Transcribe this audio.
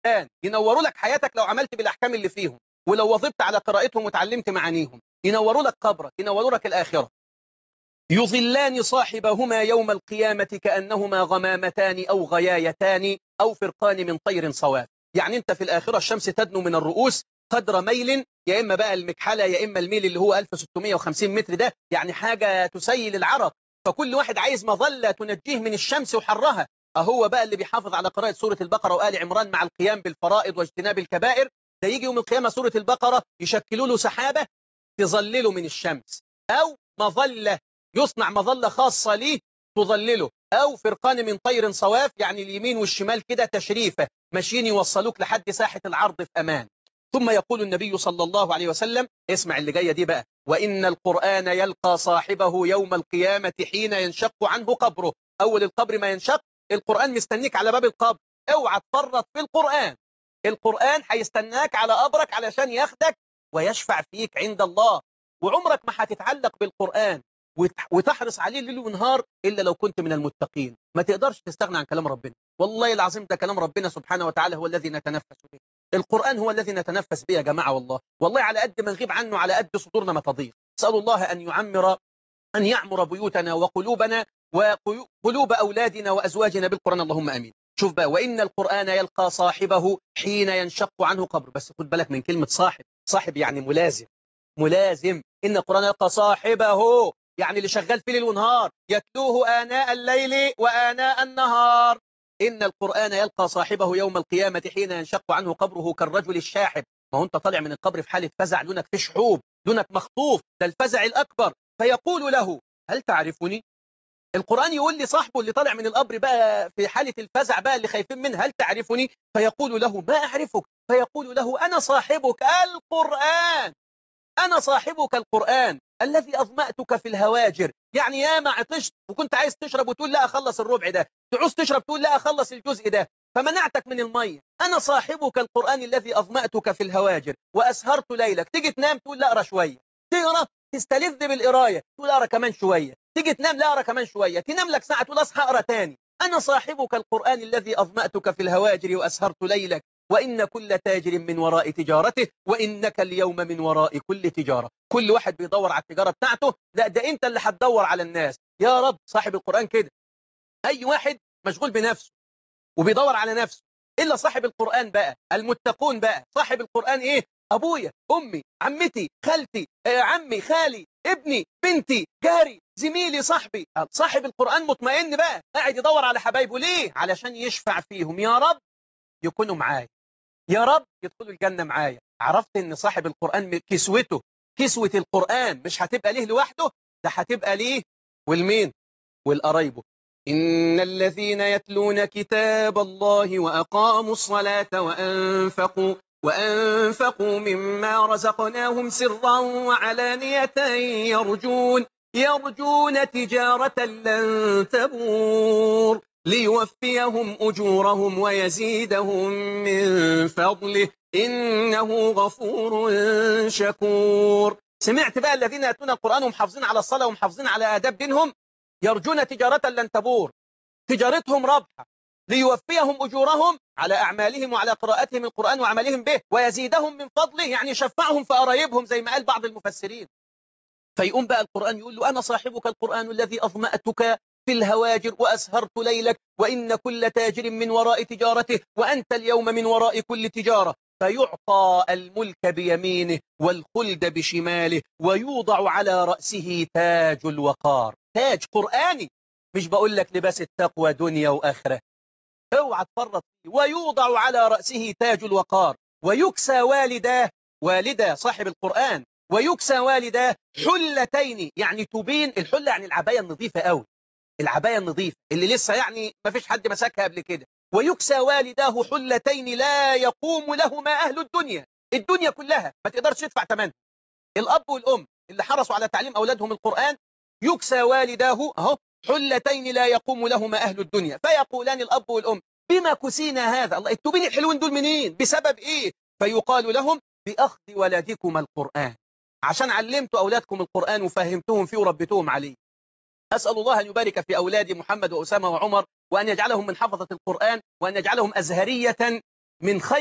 القرآن ينوروا لك حياتك لو عملت بالأحكام اللي فيهم ولو وظبت على قراءتهم وتعلمت معانيهم ينوروا لك قبرك ينوروا لك الآخرة يظلان صاحبهما يوم القيامة كأنهما غمامتان أو غيايتان أو فرقان من طير صواب يعني أنت في الآخرة الشمس تدنو من الرؤوس قدر ميل يا إما بقى المكحلة يا إما الميل اللي هو 1650 متر ده يعني حاجة تسيل العرق فكل واحد عايز مظلة تنجيه من الشمس وحرها أهو بقى اللي بيحافظ على قراءة سورة البقرة وآل عمران مع القيام بالفرائض واجتناب الكبائر ده يجي يوم القيامة سورة البقرة يشكلوا له سحابة تظلله من الشمس أو مظلة يصنع مظلة خاصة ليه تظلله أو فرقان من طير صواف يعني اليمين والشمال كده تشريفة ماشيين يوصلوك لحد ساحة العرض في أمان ثم يقول النبي صلى الله عليه وسلم اسمع اللي جاية دي بقى وإن القرآن يلقى صاحبه يوم القيامة حين ينشق عنه قبره أول القبر ما ينشق القرآن مستنيك على باب القبر اوعى تفرط في القرآن القرآن هيستناك على قبرك علشان ياخدك ويشفع فيك عند الله وعمرك ما هتتعلق بالقرآن وتحرص عليه ليل ونهار إلا لو كنت من المتقين ما تقدرش تستغنى عن كلام ربنا والله العظيم ده كلام ربنا سبحانه وتعالى هو الذي نتنفس به القرآن هو الذي نتنفس به يا جماعة والله والله على قد ما نغيب عنه على قد صدورنا ما تضيق اسال الله أن يعمر أن يعمر بيوتنا وقلوبنا وقلوب أولادنا وأزواجنا بالقرآن اللهم أمين شوف بقى وإن القرآن يلقى صاحبه حين ينشق عنه قبر بس خد بالك من كلمة صاحب صاحب يعني ملازم ملازم إن القرآن يلقى صاحبه يعني اللي شغال في ليل ونهار يتلوه آناء الليل وآناء النهار إن القرآن يلقى صاحبه يوم القيامة حين ينشق عنه قبره كالرجل الشاحب ما هو أنت طالع من القبر في حالة فزع لونك في شحوب لونك مخطوف ده الفزع الأكبر فيقول له هل تعرفني القرآن يقول لي صاحبه اللي طالع من القبر بقى في حالة الفزع بقى اللي خايفين منه هل تعرفني فيقول له ما أعرفك فيقول له أنا صاحبك القرآن أنا صاحبك القرآن الذي أظمأتك في الهواجر يعني يا ما عطشت وكنت عايز تشرب وتقول لا أخلص الربع ده تعوز تشرب تقول لا أخلص الجزء ده فمنعتك من المية أنا صاحبك القرآن الذي أظمأتك في الهواجر وأسهرت ليلك تيجي تنام تقول لا أقرأ شوية تقرأ تستلذ بالقراية تقول أقرأ كمان شوية تيجي تنام لا أقرأ كمان شوية تنام لك ساعة تقول أصحى أقرأ تاني أنا صاحبك القرآن الذي أظمأتك في الهواجر وأسهرت ليلك وإن كل تاجر من وراء تجارته وإنك اليوم من وراء كل تجارة كل واحد بيدور على التجارة بتاعته لا ده أنت اللي هتدور على الناس يا رب صاحب القرآن كده أي واحد مشغول بنفسه وبيدور على نفسه إلا صاحب القرآن بقى المتقون بقى صاحب القرآن إيه أبويا أمي عمتي خالتي آه عمي خالي ابني بنتي جاري زميلي صاحبي صاحب القرآن مطمئن بقى قاعد يدور على حبايبه ليه علشان يشفع فيهم يا رب يكونوا معايا يا رب يدخلوا الجنة معايا عرفت ان صاحب القرآن كسوته كسوة القرآن مش هتبقى ليه لوحده ده هتبقى ليه والمين والقرايبه إن الذين يتلون كتاب الله وأقاموا الصلاة وأنفقوا وأنفقوا مما رزقناهم سرا وعلانية يرجون يرجون تجارة لن تبور ليوفيهم أجورهم ويزيدهم من فضله إنه غفور شكور سمعت بقى الذين يأتون القرآن ومحافظين على الصلاة ومحافظين على آداب دينهم يرجون تجارة لن تبور تجارتهم رابحة ليوفيهم أجورهم على أعمالهم وعلى قراءتهم القرآن وعملهم به ويزيدهم من فضله يعني يشفعهم في قرايبهم زي ما قال بعض المفسرين فيقوم بقى القرآن يقول له أنا صاحبك القرآن الذي أظمأتك في الهواجر وأسهرت ليلك وإن كل تاجر من وراء تجارته وأنت اليوم من وراء كل تجارة فيعطى الملك بيمينه والخلد بشماله ويوضع على رأسه تاج الوقار تاج قرآني مش بقول لك لباس التقوى دنيا وآخرة اوعى تفرط فيه ويوضع على رأسه تاج الوقار ويكسى والداه والدة صاحب القرآن ويكسى والداه حلتين يعني تبين الحلة يعني العباية النظيفة قوي العباية النظيفة اللي لسه يعني ما فيش حد مسكها قبل كده ويكسى والداه حلتين لا يقوم لهما أهل الدنيا الدنيا كلها ما تقدرش تدفع ثمنها الأب والأم اللي حرصوا على تعليم أولادهم القرآن يكسى والداه أهو حلتين لا يقوم لهما أهل الدنيا فيقولان الأب والأم بما كسينا هذا الله التوبين الحلوين دول منين بسبب إيه فيقال لهم بأخذ ولدكم القرآن عشان علمتوا أولادكم القرآن وفهمتهم فيه وربيتوهم عليه أسأل الله أن يبارك في أولاد محمد وأسامة وعمر وأن يجعلهم من حفظة القرآن وأن يجعلهم أزهرية من خير